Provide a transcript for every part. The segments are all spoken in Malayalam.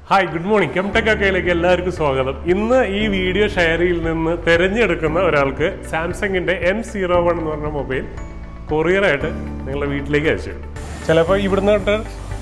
ഹായ് ഗുഡ് മോർണിംഗ് കെംടെക് അക്കയിലേക്ക് എല്ലാവർക്കും സ്വാഗതം ഇന്ന് ഈ വീഡിയോ ഷെയറിൽ നിന്ന് തിരഞ്ഞെടുക്കുന്ന ഒരാൾക്ക് സാംസങ്ങിന്റെ എം സീറോ വൺ എന്ന് പറഞ്ഞ മൊബൈൽ കൊറിയറായിട്ട് നിങ്ങളുടെ വീട്ടിലേക്ക് അയച്ചു തരും ചിലപ്പോൾ ഇവിടുന്ന് തൊട്ട്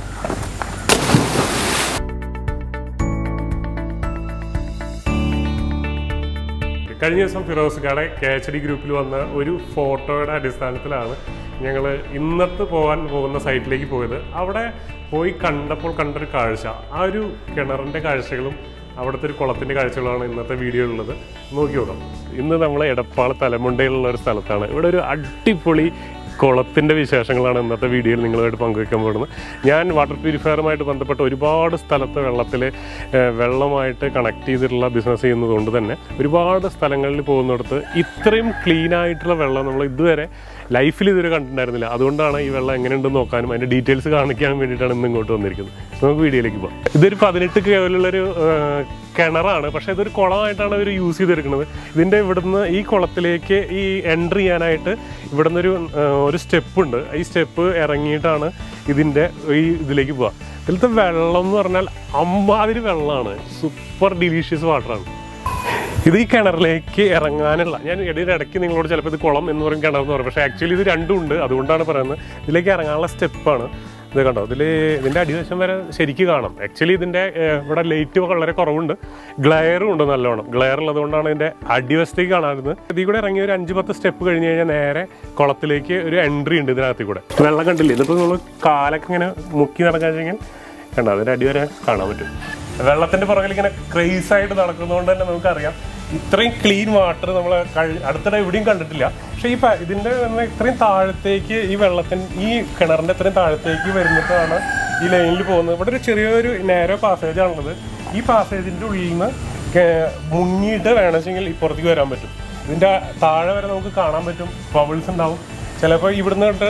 കഴിഞ്ഞ ദിവസം ഫിറോസ് കാടെ കെ എച്ച് ഡി ഗ്രൂപ്പിൽ വന്ന ഒരു ഫോട്ടോയുടെ അടിസ്ഥാനത്തിലാണ് ഞങ്ങൾ ഇന്നത്തെ പോകാൻ പോകുന്ന സൈറ്റിലേക്ക് പോയത് അവിടെ പോയി കണ്ടപ്പോൾ കണ്ടൊരു കാഴ്ച ആ ഒരു കിണറിൻ്റെ കാഴ്ചകളും അവിടുത്തെ ഒരു കുളത്തിൻ്റെ കാഴ്ചകളാണ് ഇന്നത്തെ വീഡിയോ ഉള്ളത് നോക്കി നോക്കാം ഇന്ന് നമ്മൾ എടപ്പാൾ തലമുണ്ടയിലുള്ള ഒരു സ്ഥലത്താണ് ഇവിടെ ഒരു അടിപൊളി കുളത്തിൻ്റെ വിശേഷങ്ങളാണ് ഇന്നത്തെ വീഡിയോയിൽ നിങ്ങളുമായിട്ട് പങ്കുവയ്ക്കാൻ പോകുന്നത് ഞാൻ വാട്ടർ പ്യൂരിഫയറുമായിട്ട് ബന്ധപ്പെട്ട ഒരുപാട് സ്ഥലത്ത് വെള്ളത്തിൽ വെള്ളമായിട്ട് കണക്ട് ചെയ്തിട്ടുള്ള ബിസിനസ് ചെയ്യുന്നതുകൊണ്ട് തന്നെ ഒരുപാട് സ്ഥലങ്ങളിൽ പോകുന്നിടത്ത് ഇത്രയും ക്ലീൻ ആയിട്ടുള്ള വെള്ളം നമ്മൾ ഇതുവരെ ലൈഫിൽ ഇതുവരെ കണ്ടിട്ടുണ്ടായിരുന്നില്ല അതുകൊണ്ടാണ് ഈ വെള്ളം എങ്ങനെയുണ്ടെന്ന് നോക്കാനും അതിൻ്റെ ഡീറ്റെയിൽസ് കാണിക്കാൻ വേണ്ടിയിട്ടാണ് ഇന്ന് ഇങ്ങോട്ട് വന്നിരിക്കുന്നത് നമുക്ക് വീഡിയോയിലേക്ക് പോകാം ഇതൊരു പതിനെട്ട് കേവലുള്ളൊരു കിണറാണ് പക്ഷേ ഇതൊരു കുളമായിട്ടാണ് ഇവർ യൂസ് ചെയ്തെടുക്കുന്നത് ഇതിൻ്റെ ഇവിടുന്ന് ഈ കുളത്തിലേക്ക് ഈ എൻട്രി ചെയ്യാനായിട്ട് ഇവിടുന്ന് ഒരു ഒരു സ്റ്റെപ്പ് ഉണ്ട് ഈ സ്റ്റെപ്പ് ഇറങ്ങിയിട്ടാണ് ഇതിൻ്റെ ഈ ഇതിലേക്ക് പോവുക ഇതിലത്തെ വെള്ളം എന്ന് പറഞ്ഞാൽ അമ്മാതിരി വെള്ളമാണ് സൂപ്പർ ഡിലീഷ്യസ് വാട്ടറാണ് ഇത് ഈ കിണറിലേക്ക് ഇറങ്ങാനുള്ള ഞാൻ ഇടയിൽ ഇടയ്ക്ക് നിങ്ങളോട് ചിലപ്പോൾ ഇത് കുളം എന്ന് പറയും കിണർ എന്ന് പറയും പക്ഷേ ആക്ച്വലി ഇത് രണ്ടും ഉണ്ട് അതുകൊണ്ടാണ് പറയുന്നത് ഇതിലേക്ക് ഇറങ്ങാനുള്ള സ്റ്റെപ്പാണ് ഇത് കണ്ടോ ഇതിൽ ഇതിൻ്റെ അടിവശം വരെ ശരിക്ക് കാണാം ആക്ച്വലി ഇതിൻ്റെ ഏഹ്, ഇവിടെ ലൈറ്റ് വളരെ കുറവുണ്ട് ഗ്ലെയറും ഉണ്ട് നല്ലോണം ഗ്ലെയർ ഉള്ളതുകൊണ്ടാണ് ഇതിൻ്റെ അടിവശത്തേക്ക് കാണാറുന്നത് ഇതിൽ കൂടെ ഇറങ്ങി ഒരു അഞ്ച് പത്ത് സ്റ്റെപ്പ് കഴിഞ്ഞ് കഴിഞ്ഞാൽ നേരെ കുളത്തിലേക്ക് ഒരു എൻട്രി ഉണ്ട് ഇതിനകത്ത് കൂടെ വെള്ളം കണ്ടില്ലേ ഇതിപ്പോൾ നമ്മൾ കാലൊക്കെ ഇങ്ങനെ മുക്കി നടക്കാൻ കഴിഞ്ഞാൽ കണ്ടോ അതിൻ്റെ അടി വരെ കാണാൻ പറ്റും വെള്ളത്തിന്റെ പുറകിൽ ഇങ്ങനെ ക്രേസ് ആയിട്ട് നടക്കുന്നതുകൊണ്ട് തന്നെ നമുക്കറിയാം ഇത്രയും ക്ലീൻ വാട്ടർ നമ്മൾ അടുത്തിടെ എവിടെയും കണ്ടിട്ടില്ല പക്ഷെ ഈ പ- ഇതിന്റെ തന്നെ ഇത്രയും താഴത്തേക്ക് ഈ വെള്ളത്തിന് ഈ കിണറിന്റെ ഇത്രയും താഴത്തേക്ക് വരുന്നിട്ടാണ് ഈ ലൈനിൽ പോകുന്നത് ഇവിടെ ഒരു ചെറിയൊരു നേരോ പാസേജ് ആണുള്ളത് ഈ പാസേജിന്റെ ഉള്ളിൽ നിന്ന് കേ- മുങ്ങിയിട്ട് വേണമെങ്കിൽ ഇപ്പുറത്തേക്ക് വരാൻ പറ്റും ഇതിന്റെ താഴെ വരെ നമുക്ക് കാണാൻ പറ്റും ബബിൾസ് ഉണ്ടാവും ചിലപ്പോൾ ഇവിടുന്ന് തൊട്ട്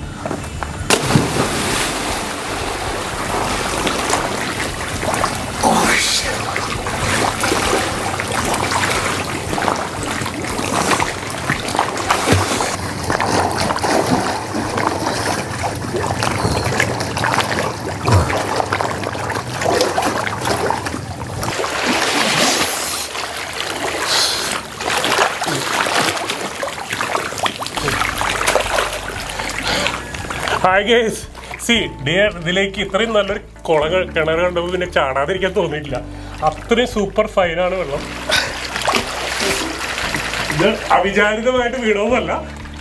ഹായ് ഗേസ് സി ഡിയർ ഇതിലേക്ക് ഇത്രയും നല്ലൊരു കുളം ക- കിണർ കണ്ടപ്പോൾ പിന്നെ ചാടാതിരിക്കാൻ തോന്നിയിട്ടില്ല അത്രയും സൂപ്പർ ഫൈനാണ് വെള്ളം ഇത് അവിചാരിതമായിട്ട് വീണോന്നല്ല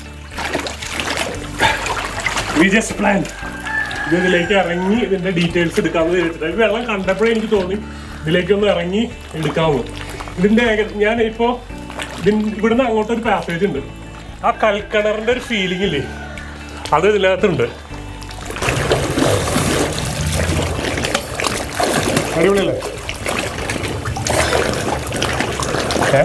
വി ജസ്റ്റ് പ്ലാൻ ഇത് ഇതിലേക്ക് ഇറങ്ങി ഇതിന്റെ ഡീറ്റെയിൽസ് എടുക്കാമെന്ന് വിചാരിച്ചിട്ട് ഈ വെള്ളം കണ്ടപ്പോഴേ എനിക്ക് തോന്നി ഇതിലേക്കൊന്ന് ഇറങ്ങി എടുക്കാമെന്ന് ഇതിന്റെ ഏക- ഞാൻ ഇപ്പോ ഇതിൻ- ഇവിടുന്ന് അങ്ങോട്ടൊരു പാസേജ് ഉണ്ട് ആ കൽക്കിണറിന്റെ ഒരു ഫീലിംഗ് ഇല്ലേ അത് ഇതിനകത്തുണ്ട് അടിപൊളിയല്ലേ ഏ?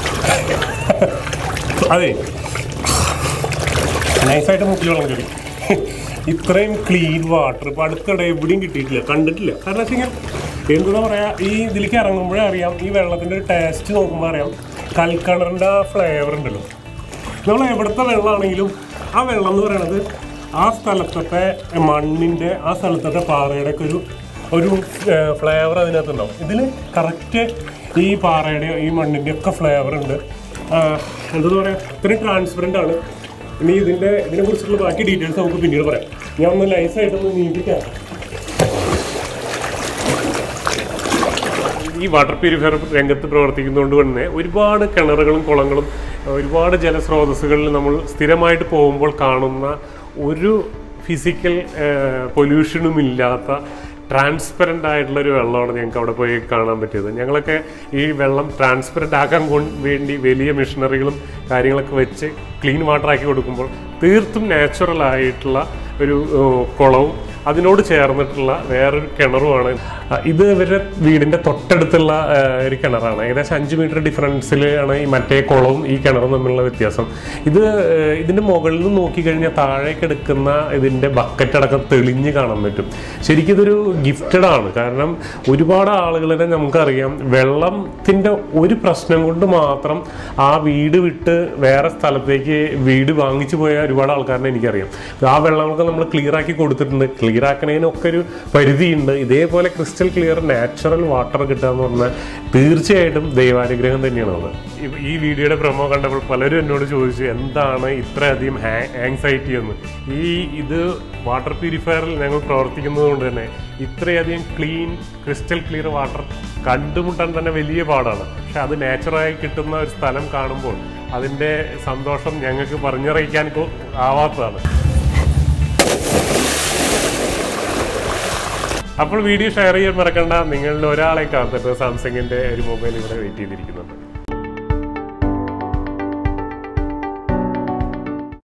അതെ നൈസായിട്ട് മുക്കിൽ വെള്ളം കയറി ഇത്രയും ക്ലീൻ വാട്ടർ ഇപ്പം അടുത്തിടെ എവിടെയും കിട്ടിയിട്ടില്ല കണ്ടിട്ടില്ല കാരണം വെച്ച് കഴിഞ്ഞാൽ എന്താ പറയാ ഈ ഇതിലേക്ക് ഇറങ്ങുമ്പോഴേ അറിയാം ഈ വെള്ളത്തിൻ്റെ ഒരു ടേസ്റ്റ് നോക്കുമ്പോൾ അറിയാം കൽക്കിണറിൻ്റെ ആ ഫ്ലേവർ ഉണ്ടല്ലോ നമ്മൾ എവിടുത്തെ വെള്ളമാണെങ്കിലും ആ വെള്ളം എന്ന് പറയണത് ആ സ്ഥലത്തെ മണ്ണിൻ്റെ ആ സ്ഥലത്തെ പാറയുടെ ഒക്കെ ഒരു ഒരു ഫ്ലേവർ അതിനകത്തുണ്ടാവും ഇതിൽ കറക്റ്റ് ഈ പാറയുടെ ഈ മണ്ണിൻ്റെ ഒക്കെ ഫ്ലേവർ ഉണ്ട് ആ, എന്താ പറയുക ഇത്രയും ട്രാൻസ്പെറൻ്റ് ആണ് ഇനി ഇതിൻ്റെ ഇതിനെ കുറിച്ചുള്ള ബാക്കി ഡീറ്റെയിൽസ് നമുക്ക് പിന്നീട് പറയാം ഞാൻ ഒന്ന് നൈസായിട്ടൊന്ന് നീന്തിക്കാം ഈ വാട്ടർ പ്യൂരിഫയർ രംഗത്ത് പ്രവർത്തിക്കുന്നതുകൊണ്ട് തന്നെ ഒരുപാട് കിണറുകളും കുളങ്ങളും ഒരുപാട് ജലസ്രോതസ്സുകളിൽ നമ്മൾ സ്ഥിരമായിട്ട് പോകുമ്പോൾ കാണുന്ന ഒരു ഫിസിക്കൽ പൊല്യൂഷനും ഇല്ലാത്ത ട്രാൻസ്പെറൻ്റ് ആയിട്ടുള്ള ഒരു വെള്ളമാണ് ഞങ്ങൾക്ക് അവിടെ പോയി കാണാൻ പറ്റിയത് ഞങ്ങളൊക്കെ ഈ വെള്ളം ട്രാൻസ്പെറൻ്റ് ആക്കാൻ കൊ- വേണ്ടി വലിയ മെഷീനറികളും കാര്യങ്ങളൊക്കെ വെച്ച് ക്ലീൻ വാട്ടർ ആക്കി കൊടുക്കുമ്പോൾ തീർത്തും നാച്ചുറൽ ആയിട്ടുള്ള ഒരു ഏഹ്, കുളവും അതിനോട് ചേർന്നിട്ടുള്ള വേറൊരു കിണറുമാണ് ആ, ഇത് ഇവരുടെ വീടിന്റെ തൊട്ടടുത്തുള്ള ആ, ഒരു കിണറാണ് ഏകദേശം അഞ്ച് മീറ്റർ ഡിഫറൻസിലാണ് ഈ മറ്റേ കുളവും ഈ കിണറും തമ്മിലുള്ള വ്യത്യാസം ഇത് ആ, ഇതിന്റെ മുകളിൽ നിന്ന് നോക്കിക്കഴിഞ്ഞാൽ താഴേക്ക് എടുക്കുന്ന ഇതിന്റെ ബക്കറ്റ് അടക്കം തെളിഞ്ഞ് കാണാൻ പറ്റും ശരിക്കും ഇതൊരു ഗിഫ്റ്റഡ് ആണ് കാരണം ഒരുപാട് ആളുകളെ നമുക്കറിയാം വെള്ളത്തിന്റെ ഒരു പ്രശ്നം കൊണ്ട് മാത്രം ആ വീട് വിട്ട് വേറെ സ്ഥലത്തേക്ക് വീട് വാങ്ങിച്ചു പോയ ഒരുപാട് ആൾക്കാരെ എനിക്കറിയാം ആ വെള്ളമൊക്കെ നമ്മൾ ക്ലിയർ ആക്കി കൊടുത്തിട്ടുണ്ട് ക്ലിയർ ക്ലിയർ ആക്കണതിനൊക്കെ ഒരു പരിധിയുണ്ട് ഇതേപോലെ ക്രിസ്റ്റൽ ക്ലിയർ നാച്ചുറൽ വാട്ടർ കിട്ടുക എന്ന് പറഞ്ഞാൽ തീർച്ചയായിട്ടും ദൈവാനുഗ്രഹം തന്നെയാണ് അത് ഈ- ഈ വീഡിയോയുടെ പ്രൊമോ കണ്ടപ്പോൾ പലരും എന്നോട് ചോദിച്ചു എന്താണ് ഇത്രയധികം ആങ്സൈറ്റി എന്ന് ഈ ഇത് വാട്ടർ പ്യൂരിഫയറിൽ ഞങ്ങൾ പ്രവർത്തിക്കുന്നത് കൊണ്ട് തന്നെ ഇത്രയധികം ക്ലീൻ ക്രിസ്റ്റൽ ക്ലിയർ വാട്ടർ കണ്ടുമുട്ടാൻ തന്നെ വലിയ പാടാണ് പക്ഷെ അത് നാച്ചുറലായി കിട്ടുന്ന ഒരു സ്ഥലം കാണുമ്പോൾ അതിൻ്റെ സന്തോഷം ഞങ്ങൾക്ക് പറഞ്ഞറിയിക്കാൻ കൊ- ആവാത്തതാണ് അപ്പോൾ വീഡിയോ ഷെയർ ചെയ്യാൻ മറക്കണ്ട നിങ്ങളിൽ ഒരാളെ കാത്തിട്ട് സാംസങ്ങിൻ്റെ ഒരു മൊബൈൽ ഇവിടെ വെയിറ്റ് ചെയ്തിരിക്കുന്നുണ്ട്